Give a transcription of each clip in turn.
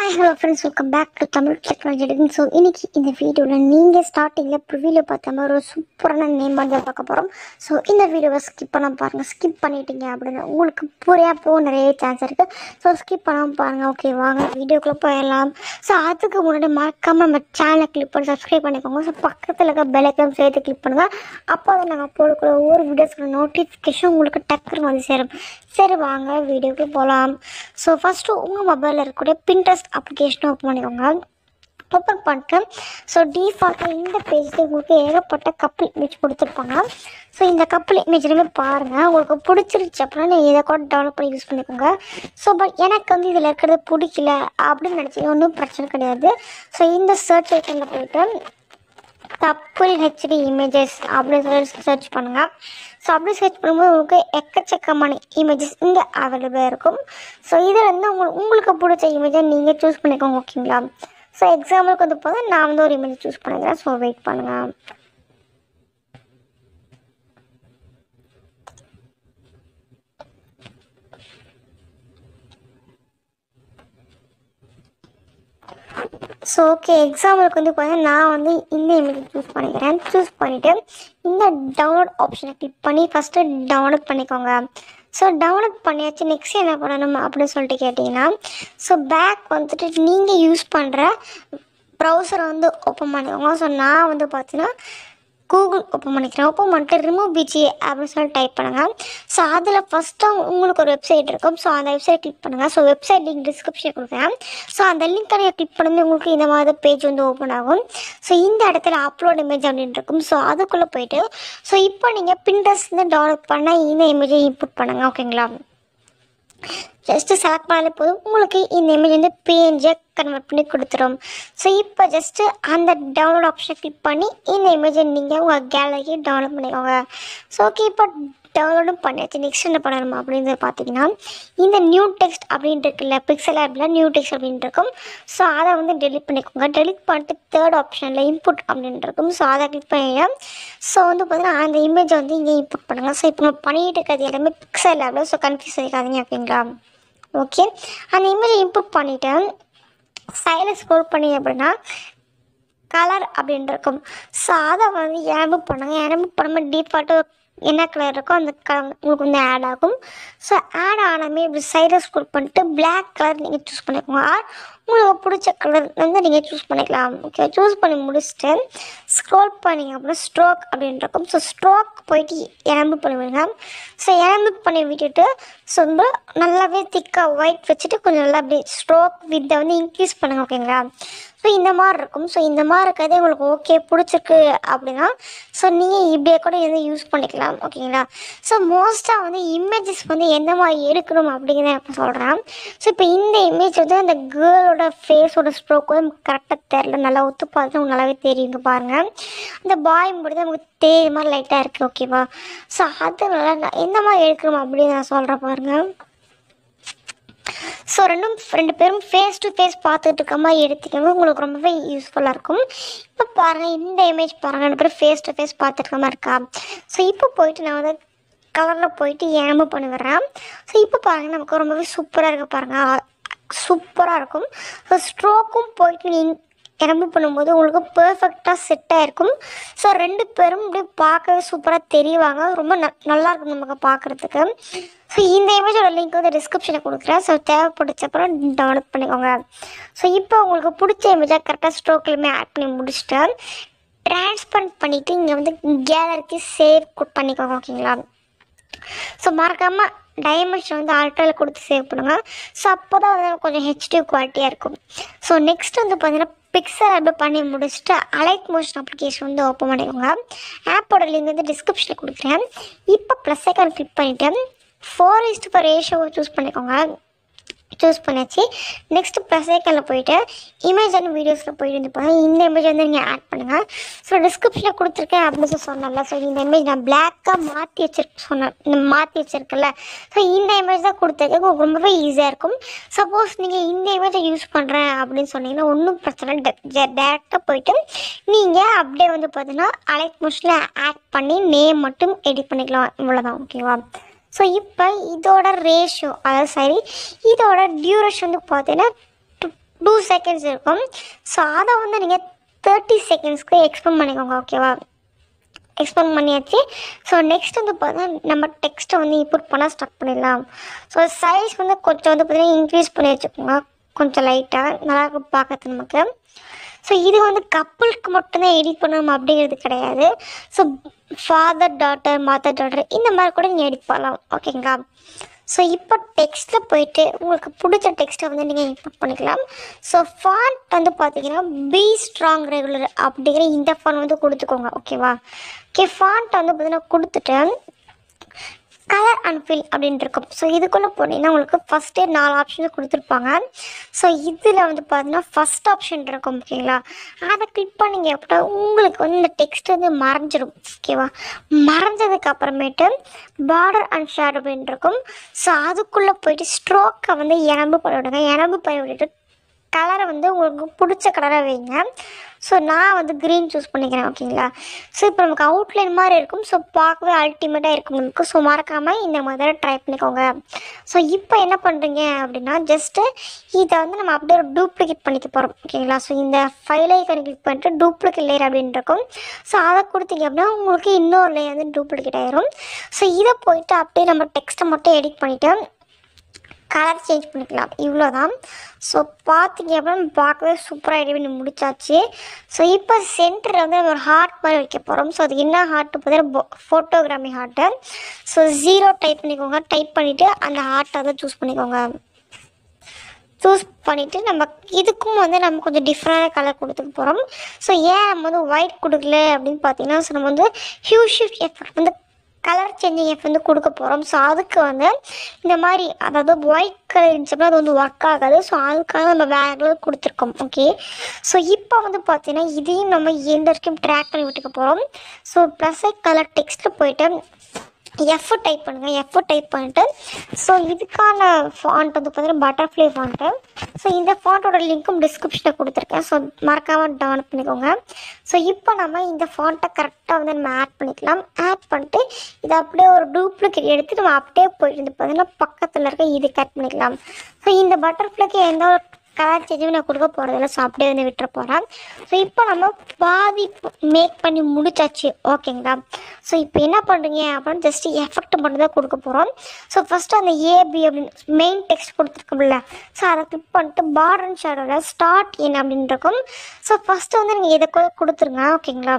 Hi hello friends welcome back to Tamil technology எடுக்கும் so இன்னைக்கு இந்த வீடியோவில் நீங்கள் ஸ்டார்டிங்கில் ப்ரிவியூவில் பார்த்த மாதிரி ஒரு சூப்பரான நேம் வந்து பார்க்க போகிறோம் ஸோ இந்த வீடியோவை ஸ்கிப் பண்ண பாருங்கள் ஸ்கிப் பண்ணிட்டீங்க அப்படின்னு உங்களுக்கு புரியா போக நிறைய சான்ஸ் இருக்குது ஸோ ஸ்கிப் பண்ணாமல் பாருங்கள் ஓகே வாங்க வீடியோக்குள்ளே போயிடலாம் ஸோ அதுக்கு முன்னாடி மறக்காமல் நம்ம சேனலை கிளிக் பண்ணி சப்ஸ்கிரைப் பண்ணிக்கோங்க ஸோ பக்கத்தில் இருக்க பெலைக்கம் சேர்த்து கிளிக் பண்ணுங்கள் அப்போ தான் நாங்கள் போடக்கூடிய ஒவ்வொரு வீடியோஸ்க்கு நோட்டிஃபிகேஷன் உங்களுக்கு டக்குன்னு வந்து சேரும் சரி வாங்க வீடியோக்கு போகலாம் ஸோ ஃபஸ்ட்டு உங்கள் மொபைலில் இருக்கக்கூடிய பின்ட்ரெஸ்ட் அப்ளிகேஷனை ஓப்பன் பண்ணிக்கோங்க ஓப்பன் பண்ணிட்டு ஸோ டிஃபால்ட்டாக இந்த பேஜில் உங்களுக்கு ஏகப்பட்ட கப்பல் இமேஜ் கொடுத்துருப்பாங்க ஸோ இந்த கப்பல் இமேஜ்லையுமே பாருங்கள் உங்களுக்கு பிடிச்சிருச்சு அப்படின்னா நீங்கள் இதை கூட டெவலப் பண்ணி யூஸ் பண்ணிக்கோங்க ஸோ பட் எனக்கு வந்து இதில் இருக்கிறது பிடிக்கல அப்படின்னு நினச்சிங்க ஒன்றும் பிரச்சனை கிடையாது ஸோ இந்த சர்ச் ஐக்கனில் போயிட்டு கப்பல் ஹெச்டி இமேஜஸ் அப்படின்னு சொல்லி சர்ச் பண்ணுங்கள் ஸோ அப்படி சர்ச் பண்ணும்போது உங்களுக்கு எக்கச்சக்கமான இமேஜஸ் இங்கே அவைலபிளாக இருக்கும் ஸோ இதில் வந்து உங்களுக்கு உங்களுக்கு பிடிச்ச இமேஜை நீங்கள் சூஸ் பண்ணிக்கோங்க ஓகேங்களா ஸோ எக்ஸாம்பிளுக்கு வந்து பார்த்தா நான் வந்து ஒரு இமேஜ் சூஸ் பண்ணிக்கிறேன் ஸோ வெயிட் பண்ணுங்கள் ஸோ ஓகே எக்ஸாம்பிளுக்கு வந்து பார்த்தீங்கன்னா நான் வந்து இந்த இமேஜ் சூஸ் பண்ணிக்கிறேன் சூஸ் பண்ணிவிட்டு இந்த டவுன்லோட் ஆப்ஷனை கிளிக் பண்ணி ஃபஸ்ட்டு டவுன்லோட் பண்ணிக்கோங்க ஸோ டவுன்லோட் பண்ணியாச்சு நெக்ஸ்ட் என்ன பண்ணணும் அப்படின்னு சொல்லிட்டு கேட்டிங்கன்னா ஸோ பேக் வந்துட்டு நீங்கள் யூஸ் பண்ணுற ப்ரௌசரை வந்து ஓப்பன் பண்ணிக்கோங்க ஸோ நான் வந்து பார்த்தீங்கன்னா கூகுள் ஓப்பன் பண்ணிக்கிறேன் ஓப்பன் பண்ணிட்டு ரிமூவ் பிஜி அப்படின்னு சொல்லி டைப் பண்ணுங்கள் ஸோ அதில் ஃபஸ்ட்டு உங்களுக்கு ஒரு வெப்சைட் இருக்கும் ஸோ அந்த வெப்சைட் கிளிக் பண்ணுங்கள் ஸோ வெப்சைட் லிங்க் டிஸ்கிரிப்ஷன் கொடுக்குறேன் ஸோ அந்த லிங்க்கை நீங்கள் கிளிக் பண்ணும்போது உங்களுக்கு இந்த மாதிரி பேஜ் வந்து ஓப்பன் ஆகும் ஸோ இந்த இடத்துல அப்லோட் இமேஜ் அப்படின்னு இருக்கும் ஸோ அதுக்குள்ளே போயிட்டு ஸோ இப்போ நீங்கள் பின்ட்ரெஸ்ட்லேருந்து டவுன்லோட் பண்ண இந்த இமேஜை இன்புட் பண்ணுங்கள் ஓகேங்களா ஜஸ்ட்டு செலக்ட் பண்ணாலே போதும் உங்களுக்கு இந்த இமேஜ் வந்து பிஎன்ஜியை கன்வெர்ட் பண்ணி கொடுத்துரும் ஸோ இப்போ ஜஸ்ட்டு அந்த டவுன்லோட் ஆப்ஷனை கிளிக் பண்ணி இந்த இமேஜை நீங்கள் உங்கள் கேலரிக்கு டவுன்லோட் பண்ணிக்கோங்க ஸோ ஓகே இப்போ டவுன்லோடும் பண்ணியாச்சு நெக்ஸ்ட் என்ன பண்ணணும் அப்படின்னு பார்த்தீங்கன்னா இந்த நியூ டெக்ஸ்ட் அப்படின்ட்டு இருக்குல்ல பிக்சல் ஆப்பில் நியூ டெக்ஸ்ட் அப்படின்ட்டு இருக்கும் ஸோ அதை வந்து டெலிட் பண்ணிக்கோங்க டெலிட் பண்ணிட்டு தேர்ட் ஆப்ஷனில் இன்புட் அப்படின்ட்டு இருக்கும் ஸோ அதை கிளிக் பண்ணிட்டு ஸோ வந்து பார்த்தீங்கன்னா அந்த இமேஜை வந்து இங்கே இன்புட் பண்ணுங்கள் ஸோ இப்போ நம்ம பண்ணிகிட்டு இருக்கிறது எல்லாமே பிக்சல் ஆப்பில் ஸோ கன்ஃபியூஸ் ஆகிக்காதீங்க ஓகேங்களா ஓகே அந்த இமேஜை இன்புட் பண்ணிவிட்டு சைடில் ஸ்க்ரோல் பண்ணி அப்படின்னா கலர் அப்படின்னு இருக்கும் ஸோ அதை வந்து ஏம்பு பண்ணுங்க ஏம்பு பண்ணும்போது டிஃபால்ட்டு என்ன கலர் இருக்கோ அந்த கலர் உங்களுக்கு வந்து ஆட் ஆகும் ஸோ ஆட் ஆனாமே இப்படி சைடில் ஸ்க்ரோல் பண்ணிட்டு பிளாக் கலர் நீங்கள் சூஸ் பண்ணிக்கோங்க ஆர் உங்களுக்கு பிடிச்ச கலர் வந்து நீங்கள் சூஸ் பண்ணிக்கலாம் ஓகே சூஸ் பண்ணி முடிச்சுட்டு ஸ்க்ரோல் பண்ணிங்க அப்படின்னா ஸ்ட்ரோக் அப்படின்னு இருக்கும் ஸோ ஸ்ட்ரோக் போயிட்டு இறம்பு பண்ணுவீங்க ஸோ இறம்பு பண்ணி விட்டுட்டு ஸோ ரொம்ப நல்லாவே திக்காக ஒயிட் வச்சுட்டு கொஞ்சம் நல்லா அப்படி ஸ்ட்ரோக் வித்தை வந்து இன்க்ரீஸ் பண்ணுங்க ஓகேங்களா ஸோ இந்த மாதிரி இருக்கும் ஸோ இந்த மாதிரி இருக்கிறதே உங்களுக்கு ஓகே பிடிச்சிருக்கு அப்படின்னா ஸோ நீங்கள் இப்படியே கூட இதை யூஸ் பண்ணிக்கலாம் ஓகேங்களா ஸோ மோஸ்ட்டாக வந்து இமேஜஸ் வந்து எந்த மாதிரி எடுக்கணும் அப்படிங்கிறத இப்போ சொல்கிறேன் ஸோ இப்போ இந்த இமேஜ் வந்து அந்த கேர்ளோட ஃபேஸோட ஸ்ட்ரோக் வந்து கரெக்டாக தெரில நல்லா ஒத்து பார்த்து உங்களுக்கு நல்லாவே தெரியுங்க பாருங்கள் அந்த பாய் மட்டும் நமக்கு தெரியுற மாதிரி லைட்டாக இருக்குது ஓகேவா ஸோ அதனால நான் எந்த மாதிரி எடுக்கணும் அப்படின்னு நான் சொல்கிறேன் பாருங்கள் ஸோ ரெண்டும் ரெண்டு பேரும் ஃபேஸ் டு ஃபேஸ் பார்த்துட்டு இருக்க மாதிரி எடுத்துக்கணும் உங்களுக்கு ரொம்பவே யூஸ்ஃபுல்லாக இருக்கும் இப்போ பாருங்கள் இந்த இமேஜ் பாருங்கள் ரெண்டு பேரும் ஃபேஸ் டு ஃபேஸ் பார்த்துட்டு இருக்க மாதிரி இருக்கா ஸோ இப்போ போயிட்டு நான் வந்து கலரில் போயிட்டு ஏம்பு பண்ணி வர்றேன் ஸோ இப்போ பாருங்கள் நமக்கு ரொம்பவே சூப்பராக இருக்க பாருங்கள் சூப்பராக இருக்கும் ஸோ ஸ்ட்ரோக்கும் போயிட்டு நீங்கள் இறம்பு பண்ணும்போது உங்களுக்கு பர்ஃபெக்டாக செட் ஆகிருக்கும் ஸோ ரெண்டு பேரும் இப்படி பார்க்கவே சூப்பராக தெரிவாங்க ரொம்ப ந நல்லா இருக்கும் நமக்கு பார்க்குறதுக்கு ஸோ இந்த இமேஜோட லிங்க் வந்து டிஸ்கிரிப்ஷனில் கொடுக்குறேன் ஸோ தேவைப்படுச்சப்பறம் டவுன்லோட் பண்ணிக்கோங்க ஸோ இப்போ உங்களுக்கு பிடிச்ச இமேஜாக கரெக்டாக ஸ்ட்ரோக்லையுமே ஆட் பண்ணி முடிச்சுட்டு ட்ரான்ஸ்பர் பண்ணிவிட்டு இங்கே வந்து கேலரிக்கு சேவ் பண்ணிக்கோங்க ஓகேங்களா ஸோ மறக்காமல் டைமென்ஷன் வந்து ஆல்ட்ராவில் கொடுத்து சேவ் பண்ணுங்கள் ஸோ அப்போ தான் வந்து கொஞ்சம் ஹெச்டி குவாலிட்டியாக இருக்கும் ஸோ நெக்ஸ்ட் வந்து பார்த்தீங்கன்னா பிக்சர் அப்படி பண்ணி முடிச்சுட்டு அலைட் மோஷன் அப்ளிகேஷன் வந்து ஓப்பன் பண்ணிக்கோங்க ஆப்போட லிங்க் வந்து டிஸ்கிரிப்ஷனில் கொடுக்குறேன் இப்போ ப்ளஸ் ஐக்கான் கிளிக் பண்ணிவிட்டு ஃபோர் இஸ்ட் ஃபோர் ரேஷியோவை சூஸ் பண்ணிக்கோங்க சூஸ் பண்ணியாச்சு நெக்ஸ்ட் ப்ளஸ் ஐக்கனில் போயிட்டு இமேஜ் அண்ட் வீடியோஸில் போயிட்டு வந்து பாருங்கள் இந்த இமேஜ் வந்து நீங்கள் ஆட் பண்ணுங்கள் ஸோ டிஸ்கிரிப்ஷனில் கொடுத்துருக்கேன் அப்படின்னு சொல்லி சொன்னேன்ல ஸோ இந்த இமேஜ் நான் பிளாக்காக மாற்றி வச்சிருக்க சொன்னேன் இந்த மாற்றி வச்சிருக்கேன்ல ஸோ இந்த இமேஜ் தான் கொடுத்துருக்கேன் உங்களுக்கு ரொம்பவே ஈஸியாக இருக்கும் சப்போஸ் நீங்கள் இந்த இமேஜை யூஸ் பண்ணுறேன் அப்படின்னு சொன்னீங்கன்னா ஒன்றும் பிரச்சனை டேரெக்டாக போயிட்டு நீங்கள் அப்படியே வந்து பார்த்தீங்கன்னா அலைட் மோஷனில் ஆட் பண்ணி நேம் மட்டும் எடிட் பண்ணிக்கலாம் இவ்வளோதான் ஓகேவா ஸோ இப்போ இதோட ரேஷியோ அதாவது சரி இதோட டியூரேஷன் வந்து பார்த்தீங்கன்னா டூ செகண்ட்ஸ் இருக்கும் ஸோ அதை வந்து நீங்கள் தேர்ட்டி செகண்ட்ஸ்க்கு எக்ஸ்பெண்ட் பண்ணிக்கோங்க ஓகேவா எக்ஸ்பெண்ட் பண்ணியாச்சு ஸோ நெக்ஸ்ட் வந்து பார்த்தீங்கன்னா நம்ம டெக்ஸ்ட்டை வந்து இன்புட் பண்ண ஸ்டார்ட் பண்ணிடலாம் ஸோ சைஸ் வந்து கொஞ்சம் வந்து பார்த்தீங்கன்னா இன்க்ரீஸ் பண்ணி வச்சுக்கோங்க கொஞ்சம் லைட்டாக நல்லா இருக்கும் பார்க்கறது நமக்கு ஸோ இது வந்து கப்புளுக்கு மட்டும்தான் எடிட் பண்ணணும் அப்படிங்கிறது கிடையாது so father daughter mother daughter இந்த மாதிரி கூட நீங்கள் எடிட் பண்ணலாம் ஓகேங்களா ஸோ இப்போ டெக்ஸ்ட்டில் போயிட்டு உங்களுக்கு பிடிச்ச டெக்ஸ்ட்டை வந்து நீங்கள் இன்புட் பண்ணிக்கலாம் ஸோ ஃபாண்ட் வந்து பார்த்தீங்கன்னா பி ஸ்ட்ராங் ரெகுலர் அப்படிங்கிற இந்த ஃபாண்ட் வந்து கொடுத்துக்கோங்க ஓகேவா ஓகே ஃபாண்ட் வந்து பார்த்தீங்கன்னா கொடுத்துட்டு கலர் அண்ட் ஃபில் அப்படின்னு இருக்கும் ஸோ இதுக்குள்ளே போனீங்கன்னா உங்களுக்கு ஃபஸ்ட்டே நாலு ஆப்ஷன் கொடுத்துருப்பாங்க ஸோ இதில் வந்து பார்த்தீங்கன்னா ஃபஸ்ட் ஆப்ஷன் இருக்கும் ஓகேங்களா அதை கிளிக் பண்ணிங்க அப்படின்னா உங்களுக்கு வந்து இந்த டெக்ஸ்ட் வந்து மறைஞ்சிடும் ஓகேவா மறைஞ்சதுக்கு அப்புறமேட்டு பார்டர் அண்ட் ஷேட் அப்படின்னு இருக்கும் ஸோ அதுக்குள்ளே போயிட்டு ஸ்ட்ரோக்கை வந்து இனம்பு பண்ணி விடுங்க இனம்பு பண்ணி விட்டுட்டு கலரை வந்து உங்களுக்கு பிடிச்ச கலராக வைங்க ஸோ நான் வந்து க்ரீன் சூஸ் பண்ணிக்கிறேன் ஓகேங்களா ஸோ இப்போ நமக்கு அவுட்லைன் மாதிரி இருக்கும் ஸோ பார்க்கவே அல்டிமேட்டாக இருக்கும் நமக்கு ஸோ மறக்காமல் இந்த மாதிரி ட்ரை பண்ணிக்கோங்க ஸோ இப்போ என்ன பண்ணுறீங்க அப்படின்னா ஜஸ்ட்டு இதை வந்து நம்ம அப்படியே ஒரு டூப்ளிகேட் பண்ணிக்க போகிறோம் ஓகேங்களா ஸோ இந்த ஃபைலை கிளிக் பண்ணிட்டு டூப்ளிகேட் லேயர் அப்படின்னு இருக்கும் ஸோ அதை கொடுத்தீங்க அப்படின்னா உங்களுக்கு இன்னொரு லேயர் வந்து டூப்ளிகேட் ஆயிரும் ஸோ இதை போயிட்டு அப்படியே நம்ம டெக்ஸ்ட்டை மட்டும் எடிட் பண்ணிவிட்டு கலர் சேஞ்ச் பண்ணிக்கலாம் இவ்வளோ தான் ஸோ பார்த்தீங்க அப்படின்னா பார்க்கவே சூப்பராக ரெடி பண்ணி முடிச்சாச்சு ஸோ இப்போ சென்டரில் வந்து நம்ம ஒரு ஹார்ட் மாதிரி வைக்க போகிறோம் ஸோ அது என்ன ஹார்ட்டு பார்த்தீங்கன்னா ஃபோட்டோகிராமி ஹார்ட்டு ஸோ ஜீரோ டைப் பண்ணிக்கோங்க டைப் பண்ணிவிட்டு அந்த ஹார்ட்டை வந்து சூஸ் பண்ணிக்கோங்க சூஸ் பண்ணிவிட்டு நம்ம இதுக்கும் வந்து நம்ம கொஞ்சம் டிஃப்ரெண்டான கலர் கொடுத்துக்க போகிறோம் ஸோ ஏன் நம்ம வந்து ஒயிட் கொடுக்கல அப்படின்னு பார்த்தீங்கன்னா ஸோ நம்ம வந்து ஹியூ ஷிஃப்ட் எஃபெக்ட் வந்து கலர் சேஞ்சிங் எஃப் வந்து கொடுக்க போகிறோம் ஸோ அதுக்கு வந்து இந்த மாதிரி அதாவது ஒயிட் கலர் இருந்துச்சுன்னா அது வந்து ஒர்க் ஆகாது ஸோ அதுக்காக நம்ம வேறு கலர் கொடுத்துருக்கோம் ஓகே ஸோ இப்போ வந்து பார்த்தீங்கன்னா இதையும் நம்ம எந்த வரைக்கும் ட்ராக் பண்ணி விட்டுக்க போகிறோம் ஸோ ப்ளஸ் கலர் டெக்ஸ்ட்டில் போயிட்டு எஃப் டைப் பண்ணுங்கள் எஃப் டைப் பண்ணிட்டு ஸோ இதுக்கான ஃபாண்ட் வந்து பார்த்தீங்கன்னா பட்டர்ஃப்ளை ஃபாண்ட்டு ஸோ இந்த ஃபாண்ட்டோட லிங்க்கும் டிஸ்கிரிப்ஷனில் கொடுத்துருக்கேன் ஸோ மறக்காமல் டவுன்லோட் பண்ணிக்கோங்க ஸோ இப்போ நம்ம இந்த ஃபாண்ட்டை கரெக்டாக வந்து நம்ம ஆட் பண்ணிக்கலாம் ஆட் பண்ணிட்டு இதை அப்படியே ஒரு டூப்ளிகேட் எடுத்து நம்ம அப்படியே போயிட்டு வந்து பார்த்தீங்கன்னா பக்கத்தில் இருக்க இது கட் பண்ணிக்கலாம் ஸோ இந்த பட்டர்ஃப்ளைக்கு எந்த ஒரு கலர் சேஞ்சும் நான் கொடுக்க போகிறதில்ல ஸோ அப்படியே வந்து விட்டுற போகிறேன் ஸோ இப்போ நம்ம பாதி மேக் பண்ணி முடிச்சாச்சு ஓகேங்களா ஸோ இப்போ என்ன பண்ணுறீங்க அப்படின்னு ஜஸ்ட் எஃபெக்ட் மட்டும் தான் கொடுக்க போகிறோம் ஸோ ஃபஸ்ட்டு அந்த ஏபி அப்படின்னு மெயின் டெக்ஸ்ட் கொடுத்துருக்கோம்ல ஸோ அதை கிளிக் பண்ணிட்டு பார்டர் ஷேடோவில் ஸ்டார்ட் இன் அப்படின்னு இருக்கும் ஸோ ஃபஸ்ட்டு வந்து நீங்கள் இதை கூட கொடுத்துருங்க ஓகேங்களா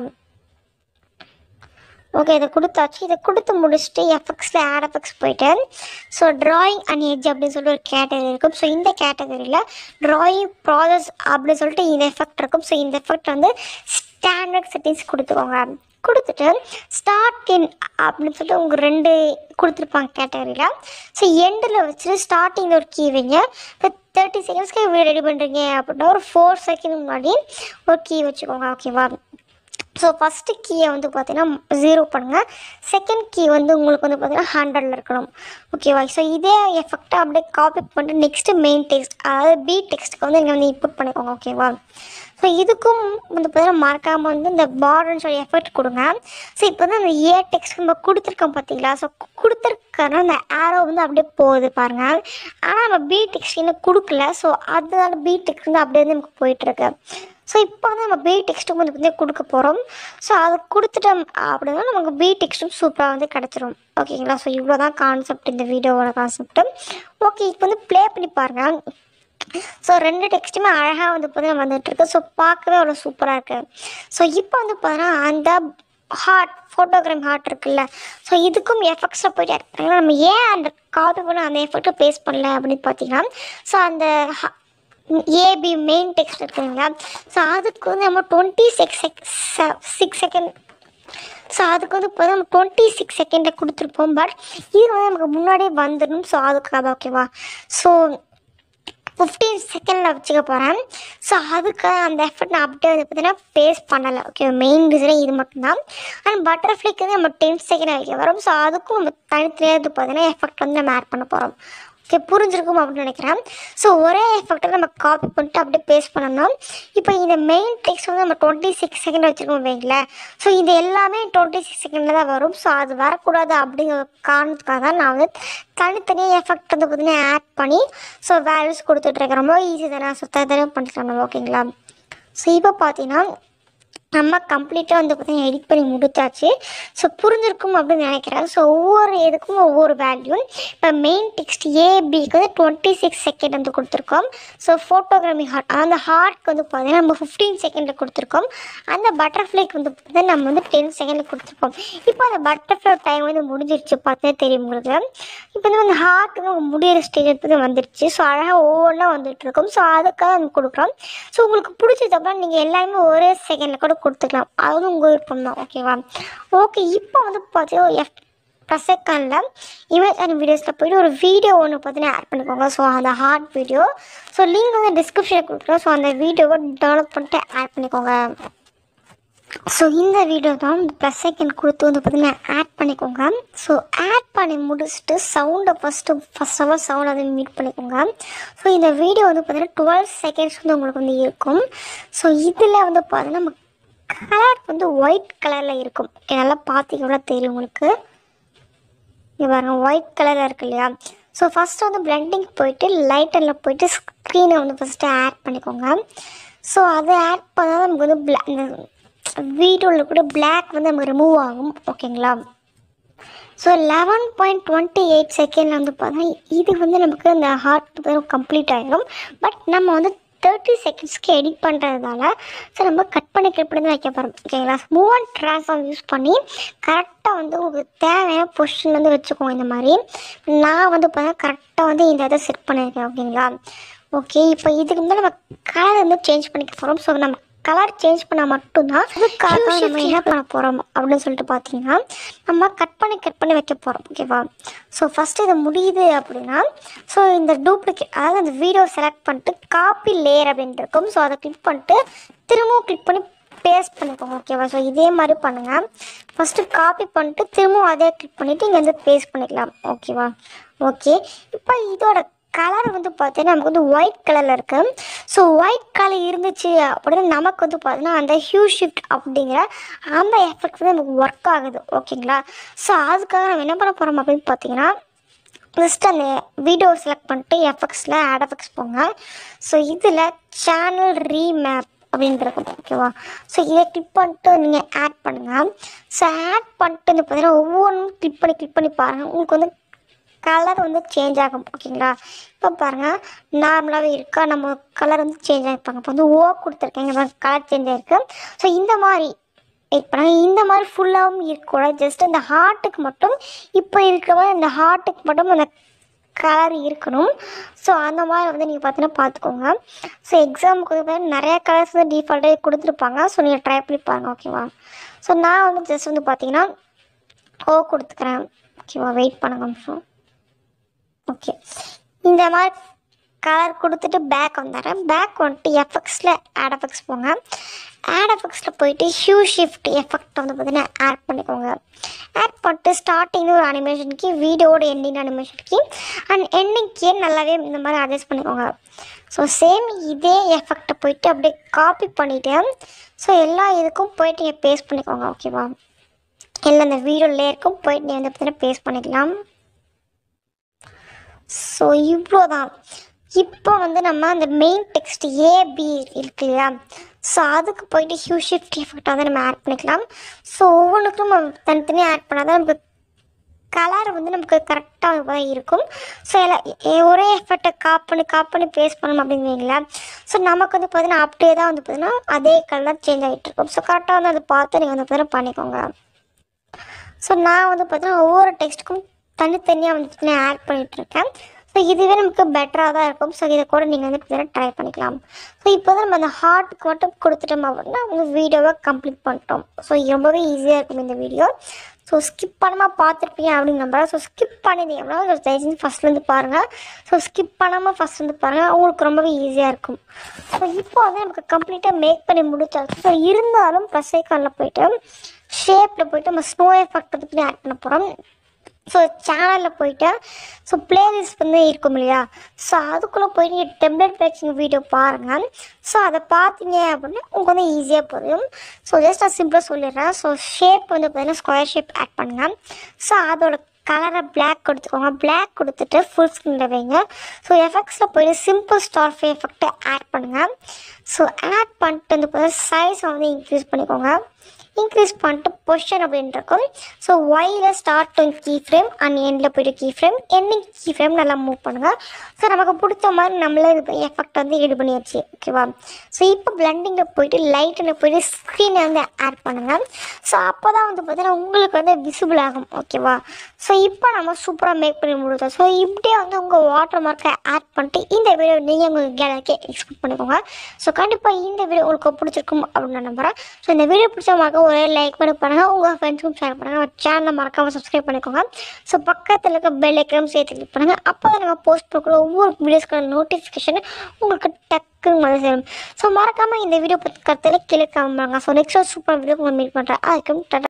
ஓகே இதை கொடுத்தாச்சு இதை கொடுத்து முடிச்சுட்டு எஃபெக்ட்ஸில் ஆட் எஃபெக்ட்ஸ் போயிட்டு ஸோ ட்ராயிங் அண்ட் எட்ஜ் அப்படின்னு சொல்லிட்டு ஒரு கேட்டகரி இருக்கும் ஸோ இந்த கேட்டகரியில் ட்ராயிங் ப்ராசஸ் அப்படின்னு சொல்லிட்டு இந்த எஃபெக்ட் இருக்கும் ஸோ இந்த எஃபெக்ட் வந்து ஸ்டாண்டர்ட் செட்டிங்ஸ் கொடுத்துக்கோங்க கொடுத்துட்டு ஸ்டார்ட் இன் அப்படின்னு சொல்லிட்டு உங்கள் ரெண்டு கொடுத்துருப்பாங்க கேட்டகரியில் ஸோ எண்டில் வச்சுட்டு ஸ்டார்டிங்கில் ஒரு கீ வைங்க இப்போ தேர்ட்டி செகண்ட்ஸ்க்கு வீடியோ ரெடி பண்ணுறீங்க அப்படின்னா ஒரு ஃபோர் செகண்ட் முன்னாடி ஒரு கீ வச்சுக்கோங்க ஓகேவா ஸோ ஃபஸ்ட்டு கீயை வந்து பார்த்தீங்கன்னா ஜீரோ பண்ணுங்கள் செகண்ட் கீ வந்து உங்களுக்கு வந்து பார்த்தீங்கன்னா ஹண்ட்ரடில் இருக்கணும் ஓகேவா ஸோ இதே எஃபெக்டை அப்படியே காப்பி பண்ணிட்டு நெக்ஸ்ட்டு மெயின் டெக்ஸ்ட் அதாவது பி டெக்ஸ்ட்டுக்கு வந்து நீங்கள் வந்து இன்புட் பண்ணிக்கோங்க ஓகேவா ஸோ இதுக்கும் வந்து பார்த்தீங்கன்னா மறக்காமல் வந்து இந்த பார்டர்னு சொல்லி எஃபெக்ட் கொடுங்க ஸோ இப்போ வந்து அந்த ஏ டெக்ஸ்ட் நம்ம கொடுத்துருக்கோம் பார்த்தீங்களா ஸோ கொடுத்துருக்கனா அந்த ஆரோ வந்து அப்படியே போகுது பாருங்கள் ஆனால் நம்ம பி டெக்ஸ்ட் இன்னும் கொடுக்கல ஸோ அதனால பி டெக்ஸ்ட் வந்து அப்படியே வந்து நமக்கு போயிட்டுருக்கு ஸோ இப்போ வந்து நம்ம பி டெக்ஸ்ட்டும் வந்து வந்து கொடுக்க போகிறோம் ஸோ அதை கொடுத்துட்டோம் அப்படின்னா நமக்கு பி டெக்ஸ்ட்டும் சூப்பராக வந்து கிடச்சிரும் ஓகேங்களா ஸோ இவ்வளோ தான் கான்செப்ட் இந்த வீடியோவோட கான்செப்ட்டு ஓகே இப்போ வந்து ப்ளே பண்ணி பாருங்கள் ஸோ ரெண்டு டெக்ஸ்ட்டுமே அழகாக வந்து பார்த்தீங்கன்னா வந்துட்டுருக்கு ஸோ பார்க்கவே அவ்வளோ சூப்பராக இருக்குது ஸோ இப்போ வந்து பார்த்தீங்கன்னா அந்த ஹார்ட் ஃபோட்டோகிராம் ஹார்ட் இருக்குல்ல ஸோ இதுக்கும் எஃபெக்ட்ஸில் போயிட்டு add பண்ணலாம். நம்ம ஏன் அந்த காப்பி பண்ண அந்த எஃபெக்ட்டை பேஸ்ட் பண்ணல அப்படின்னு பார்த்தீங்கன்னா ஸோ அந்த ஏபி மெயின் டெக்ஸ்ட் இருக்குங்களா ஸோ அதுக்கு வந்து நம்ம twenty six six second so அதுக்கு வந்து இப்போ நம்ம டுவெண்ட்டி சிக்ஸ் செகண்டில் கொடுத்துருப்போம் பட் இது வந்து நமக்கு முன்னாடியே வந்துடும் ஸோ அதுக்காக ஓகேவா ஸோ ஃபிஃப்டீன் செகண்டில் வச்சுக்க போகிறேன் ஸோ அதுக்கு அந்த எஃபர்ட் நான் அப்படியே வந்து பார்த்தீங்கன்னா ஃபேஸ் பண்ணலை ஓகே மெயின் ரீசனே இது மட்டும்தான் அண்ட் பட்டர்ஃப்ளைக்கு வந்து நம்ம டென் செகண்ட் வைக்க வரோம் ஸோ அதுக்கும் நம்ம தனித்தனியாக இது பார்த்தீங்கன்னா எஃபெக்ட் வந்து நம்ம ஆட் பண்ண போகிறோம் ஓகே புரிஞ்சிருக்கும் அப்படின்னு நினைக்கிறேன் ஸோ ஒரே எஃபெக்ட்டை நம்ம காப்பி பண்ணிட்டு அப்படியே பேஸ்ட் பண்ணணும் இப்போ இந்த மெயின் டெக்ஸ்ட் வந்து நம்ம டுவெண்ட்டி சிக்ஸ் செகண்ட் வச்சுருக்கோம் வைங்களேன் ஸோ இது எல்லாமே டுவெண்ட்டி சிக்ஸ் செகண்டில் தான் வரும் ஸோ அது வரக்கூடாது அப்படிங்கிற காரணத்துக்காக தான் நான் வந்து தனித்தனியாக எஃபெக்ட் வந்து பார்த்தீங்கன்னா ஆட் பண்ணி ஸோ வேல்யூஸ் கொடுத்துட்ருக்கேன் ரொம்ப ஈஸி தானே ஸோ தனித்தனியாக பண்ணிக்கலாம் நம்ம ஓகேங்களா ஸோ இப்போ பார்த்தீங்கன்னா நம்ம கம்ப்ளீட்டாக வந்து பார்த்தீங்கன்னா எடிட் பண்ணி முடிச்சாச்சு ஸோ புரிஞ்சிருக்கும் அப்படின்னு நினைக்கிறேன் ஸோ ஒவ்வொரு இதுக்கும் ஒவ்வொரு வேல்யூ இப்போ மெயின் டெக்ஸ்ட் ஏபிக்கு வந்து டுவெண்ட்டி சிக்ஸ் செகண்ட் வந்து கொடுத்துருக்கோம் ஸோ ஃபோட்டோகிராமி ஹார்ட் அந்த ஹார்ட்க்கு வந்து பார்த்தீங்கன்னா நம்ம ஃபிஃப்டீன் செகண்டில் கொடுத்துருக்கோம் அந்த பட்டர்ஃப்ளைக்கு வந்து பார்த்தீங்கன்னா நம்ம வந்து டென் செகண்டில் கொடுத்துருக்கோம் இப்போ அந்த பட்டர்ஃப்ளை டைம் வந்து முடிஞ்சிருச்சு பார்த்தே தெரியும் உங்களுக்கு இப்போ வந்து அந்த ஹார்ட் வந்து முடியிற ஸ்டேஜ் வந்து வந்துருச்சு ஸோ அழகாக ஒவ்வொன்றா வந்துட்டு இருக்கும் ஸோ அதுக்காக நம்ம கொடுக்குறோம் ஸோ உங்களுக்கு பிடிச்சது அப்புறம் நீங்கள் எல்லாமே ஒரே செகண்டில் கூட கொடுத்துக்கலாம் அது உங்கள் விருப்பம் தான் ஓகேவா ஓகே இப்போ வந்து பார்த்தீங்கன்னா எஃப் ப்ளஸ் இமேஜ் அண்ட் வீடியோஸில் போயிட்டு ஒரு வீடியோ ஒன்று பார்த்தீங்கன்னா ஆட் பண்ணிக்கோங்க ஸோ அந்த ஹார்ட் வீடியோ ஸோ லிங்க் வந்து டிஸ்கிரிப்ஷனில் கொடுக்குறோம் ஸோ அந்த வீடியோவை டெவலப் பண்ணிட்டு ஆட் பண்ணிக்கோங்க ஸோ இந்த வீடியோ தான் ப்ளஸ் செகண்ட் கொடுத்து வந்து பார்த்தீங்கன்னா ஆட் பண்ணிக்கோங்க ஸோ ஆட் பண்ணி முடிச்சுட்டு சவுண்டை ஃபஸ்ட்டு ஃபஸ்ட் ஆஃப் ஆல் சவுண்டை வந்து மீட் பண்ணிக்கோங்க ஸோ இந்த வீடியோ வந்து பார்த்தீங்கன்னா டுவெல் செகண்ட்ஸ் வந்து உங்களுக்கு வந்து இருக்கும் ஸோ இதில் வந்து பார்த்தீங்கன்னா நம்ம கலர் வந்து ஒயிட் கலரில் இருக்கும் நல்லா பார்த்தீங்கன்னா தெரியும் உங்களுக்கு இங்கே பாருங்க ஒயிட் கலரில் இருக்கு இல்லையா ஸோ ஃபஸ்ட்டு வந்து பிளெண்டிங் போயிட்டு லைட்டரில் போயிட்டு ஸ்க்ரீனை வந்து ஃபஸ்ட்டு ஆட் பண்ணிக்கோங்க ஸோ அதை ஆட் பண்ணால் நமக்கு வந்து பிளா இந்த வீடியோவில் கூட பிளாக் வந்து நமக்கு ரிமூவ் ஆகும் ஓகேங்களா so eleven point twenty eight செகண்டில் வந்து பார்த்தா இது வந்து நமக்கு இந்த ஹார்ட் கம்ப்ளீட் ஆகிடும் பட் நம்ம வந்து தேர்ட்டி செகண்ட்ஸ்க்கு எடிட் பண்ணுறதுனால ஸோ நம்ம கட் பண்ணி கட் பண்ணி தான் வைக்க போகிறோம் ஓகேங்களா மூவ் அண்ட் ட்ரான்ஸ்ஃபார்ம் யூஸ் பண்ணி கரெக்டாக வந்து உங்களுக்கு தேவையான பொசிஷன் வந்து வச்சுக்கோங்க இந்த மாதிரி நான் வந்து பார்த்தா கரெக்டாக வந்து இந்த இதை செட் பண்ணியிருக்கேன் ஓகேங்களா ஓகே இப்போ இதுக்கு முன்னாடி நம்ம கலர் வந்து சேஞ்ச் பண்ணிக்க போகிறோம் ஸோ நம்ம கலர் சேஞ்ச் பண்ணால் மட்டும்தான் அதுக்காக நம்ம என்ன பண்ண போகிறோம் அப்படின்னு சொல்லிட்டு பார்த்தீங்கன்னா நம்ம கட் பண்ணி கட் பண்ணி வைக்க போகிறோம் ஓகேவா ஸோ ஃபஸ்ட்டு இது முடியுது அப்படின்னா ஸோ இந்த டூப்ளிகேட் அதாவது அந்த வீடியோ செலக்ட் பண்ணிட்டு காப்பி லேயர் அப்படின்ட்டு இருக்கும் ஸோ அதை கிளிக் பண்ணிட்டு திரும்பவும் கிளிக் பண்ணி பேஸ்ட் பண்ணிக்கோங்க ஓகேவா ஸோ இதே மாதிரி பண்ணுங்கள் ஃபஸ்ட்டு காப்பி பண்ணிட்டு திரும்பவும் அதே கிளிக் பண்ணிவிட்டு இங்கே வந்து பேஸ்ட் பண்ணிக்கலாம் ஓகேவா ஓகே இப்போ இதோட கலர் வந்து பார்த்தீங்கன்னா நமக்கு வந்து ஒயிட் கலரில் இருக்குது ஸோ ஒயிட் கலர் இருந்துச்சு அப்படின்னு நமக்கு வந்து பார்த்தீங்கன்னா அந்த ஹியூ ஷிஃப்ட் அப்படிங்கிற அந்த எஃபெக்ட் வந்து நமக்கு ஒர்க் ஆகுது ஓகேங்களா ஸோ அதுக்காக நம்ம என்ன பண்ண போகிறோம் அப்படின்னு பார்த்தீங்கன்னா ஃபஸ்ட்டு அந்த வீடியோ செலக்ட் பண்ணிட்டு எஃபெக்ட்ஸில் ஆட் எஃபெக்ட்ஸ் போங்க ஸோ இதில் சேனல் ரீமேப் அப்படின்னு இருக்கும் ஓகேவா ஸோ இதை கிளிக் பண்ணிட்டு நீங்கள் ஆட் பண்ணுங்கள் ஸோ ஆட் பண்ணிட்டு வந்து பார்த்தீங்கன்னா ஒவ்வொன்றும் கிளிக் பண்ணி கிளிக் பண்ணி பாருங்கள் உங்களுக்கு வந்து கலர் வந்து சேஞ்ச் ஆகும் ஓகேங்களா இப்போ பாருங்கள் நார்மலாகவே இருக்கா நம்ம கலர் வந்து சேஞ்ச் ஆகிருப்பாங்க இப்போ வந்து ஓ கொடுத்துருக்கேங்க கலர் சேஞ்ச் ஆகிருக்கு ஸோ இந்த மாதிரி வெயிட் பண்ணுங்க இந்த மாதிரி ஃபுல்லாகவும் இருக்கக்கூடாது ஜஸ்ட் அந்த ஹார்ட்டுக்கு மட்டும் இப்போ இருக்கிற மாதிரி இந்த ஹார்ட்டுக்கு மட்டும் அந்த கலர் இருக்கணும் ஸோ அந்த மாதிரி வந்து நீங்கள் பார்த்தீங்கன்னா பார்த்துக்கோங்க ஸோ எக்ஸாமுக்கு வந்து பார்த்தீங்கன்னா நிறைய கலர்ஸ் வந்து டிஃபால்ட்டாக கொடுத்துருப்பாங்க ஸோ நீங்கள் ட்ரை பண்ணி பாருங்கள் ஓகேவா ஸோ நான் வந்து ஜஸ்ட் வந்து பார்த்தீங்கன்னா ஓ கொடுத்துக்கிறேன் ஓகேவா வெயிட் பண்ணுங்க நிமிஷம் ஓகே இந்த மாதிரி கலர் கொடுத்துட்டு பேக் வந்துடுறேன் பேக் வந்துட்டு எஃபெக்ட்ஸில் ஆட் எஃபெக்ட்ஸ் போங்க ஆட் எஃபெக்ட்ஸில் போயிட்டு ஹியூ ஷிஃப்ட் எஃபெக்ட் வந்து பார்த்தீங்கன்னா ஆட் பண்ணிக்கோங்க ஆட் பண்ணிட்டு ஸ்டார்டிங் ஒரு அனிமேஷனுக்கு வீடியோட எண்டிங் அனிமேஷனுக்கு அண்ட் எண்டிங்க்கே நல்லாவே இந்த மாதிரி அட்ஜஸ்ட் பண்ணிக்கோங்க ஸோ சேம் இதே எஃபெக்டை போயிட்டு அப்படியே காப்பி பண்ணிவிட்டு ஸோ எல்லா இதுக்கும் போயிட்டு நீங்கள் பேஸ்ட் பண்ணிக்கோங்க ஓகேவா இல்லை இந்த வீடியோ லேயருக்கும் போயிட்டு நீங்கள் வந்து பார்த்தீங்கன்னா பேஸ்ட் பண்ணிக்கலாம் ஸோ இவ்வளோ தான் இப்போ வந்து நம்ம அந்த மெயின் டெக்ஸ்ட் ஏபி இருக்கு இல்லையா ஸோ அதுக்கு போயிட்டு ஹியூ ஷிஃப்ட் எஃபெக்ட் வந்து நம்ம ஆட் பண்ணிக்கலாம் ஸோ ஒவ்வொன்றுக்கும் நம்ம தனித்தனியாக ஆட் பண்ணால் தான் நமக்கு கலர் வந்து நமக்கு கரெக்டாக இருக்கும் ஸோ எல்லாம் எ- ஒரே எஃபெக்டை காப் பண்ணி காப் பண்ணி பேஸ்ட் பண்ணணும் அப்படின்னு வைங்களேன் ஸோ நமக்கு வந்து பார்த்தீங்கன்னா அப்படியே தான் வந்து பார்த்தீங்கன்னா அதே கலர் சேஞ்ச் ஆகிட்டு இருக்கும் ஸோ கரெக்டாக வந்து அதை பார்த்து நீங்கள் வந்து பார்த்தீங்கன்னா பண்ணிக்கோங்க ஸோ நான் வந்து பார்த்தீங்கன்னா ஒவ்வொரு டெக்ஸ்ட்டுக்கும் தனித்தனியாக வந்துட்டு நான் ஆட் பண்ணிகிட்ருக்கேன் ஸோ இதுவே நமக்கு பெட்டராக தான் இருக்கும் ஸோ இதை கூட நீங்கள் வந்து பார்த்தீங்கன்னா ட்ரை பண்ணிக்கலாம் ஸோ இப்போ தான் நம்ம அந்த ஹார்ட்டுக்கு மட்டும் கொடுத்துட்டோம் அப்படின்னா வந்து வீடியோவை கம்ப்ளீட் பண்ணிட்டோம் ஸோ ரொம்பவே ஈஸியாக இருக்கும் இந்த வீடியோ ஸோ ஸ்கிப் பண்ணாமல் பார்த்துருப்பீங்க அப்படின்னு நம்புறேன் ஸோ ஸ்கிப் பண்ணிட்டீங்கன்னா ஒரு தயவுசெஞ்சு ஃபஸ்ட்லேருந்து பாருங்கள் ஸோ ஸ்கிப் பண்ணாமல் ஃபஸ்ட்லேருந்து பாருங்கள் உங்களுக்கு ரொம்பவே ஈஸியாக இருக்கும் ஸோ இப்போ வந்து நமக்கு கம்ப்ளீட்டாக மேக் பண்ணி முடிச்சாச்சு ஸோ இருந்தாலும் ப்ளஸ் ஐக்கானில் போயிட்டு ஷேப்பில் போயிட்டு நம்ம ஸ்னோ எஃபெக்ட் வந்து ஆட் பண்ண போகிறோம் ஸோ சேனலில் போயிட்டு ஸோ பிளேலிஸ்ட் வந்து இருக்கும் இல்லையா ஸோ அதுக்குள்ளே போயிட்டு நீங்கள் டெம்ப்ளேட் பேக்கிங் வீடியோ பாருங்கள் ஸோ அதை பார்த்தீங்க அப்படின்னா உங்களுக்கு வந்து ஈஸியாக புரியும் ஸோ ஜஸ்ட் நான் சிம்பிளாக சொல்லிடுறேன் ஸோ ஷேப் வந்து பார்த்தீங்கன்னா ஸ்கொயர் ஷேப் ஆட் பண்ணுங்கள் ஸோ அதோட கலரை பிளாக் கொடுத்துக்கோங்க பிளாக் கொடுத்துட்டு ஃபுல் ஸ்க்ரீனில் வைங்க ஸோ எஃபெக்ட்ஸில் போயிட்டு சிம்பிள் ஸ்டார் ஃபே எஃபெக்ட்டை ஆட் பண்ணுங்கள் ஸோ ஆட் பண்ணிட்டு வந்து பார்த்தீங்கன்னா சைஸை வந்து இன்க்ரீஸ் பண்ணிக்கோங்க இன்க்ரீஸ் பண்ணிட்டு பொசிஷன் அப்படின்னு இருக்கும் so while start to key frame and எண்டில் போய்ட்டு key frame ending key frame நல்லா மூவ் பண்ணுங்கள் ஸோ நமக்கு பிடிச்ச மாதிரி நம்மளே இது எஃபெக்ட் வந்து ரெடி பண்ணியாச்சு ஓகேவா ஸோ இப்போ பிளண்டிங்கில் போயிட்டு லைட்டில் போயிட்டு ஸ்க்ரீனை வந்து ஆட் பண்ணுங்கள் ஸோ அப்போ தான் வந்து பார்த்தீங்கன்னா உங்களுக்கு வந்து விசிபிள் ஆகும் ஓகேவா ஸோ இப்போ நம்ம சூப்பராக மேக் பண்ணி முடித்தோம் ஸோ இப்படியே வந்து உங்கள் வாட்டர் மார்க்கை ஆட் பண்ணிட்டு இந்த வீடியோ நீங்கள் உங்கள் கேலரிக்கு எக்ஸ்போர்ட் பண்ணிக்கோங்க ஸோ கண்டிப்பாக இந்த வீடியோ உங்களுக்கு பிடிச்சிருக்கும் அப்படின்னு நான் நம்புகிறேன் ஸோ இந்த வீடியோ பிடிச்ச மறக்க ஒரே லைக் பண்ணி பண்ணுங்கள் உங்கள் ஃப்ரெண்ட்ஸுக்கும் ஷேர் பண்ணுங்கள் சேனலை மறக்காமல் சப்ஸ்கிரைப் பண்ணிக்கோங்க ஸோ பக்கத்தில் இருக்க பெல் ஐக்கனும் சேர்த்து கிளிக் பண்ணுங்கள் அப்போ தான் நாங்கள் போஸ்ட் பண்ணுற ஒவ்வொரு வீடியோஸ்க்கான நோட்டிஃபிகேஷன் உங்களுக்கு டக்குன்னு வந்து சேரும் ஸோ மறக்காமல் இந்த வீடியோ பற்றி கருத்தில் கீழே காமிப்பாங்க ஸோ நெக்ஸ்ட் சூப்பர் வீடியோ உங்களை மீட் பண்ணுறேன் அதுக்கும் டாடா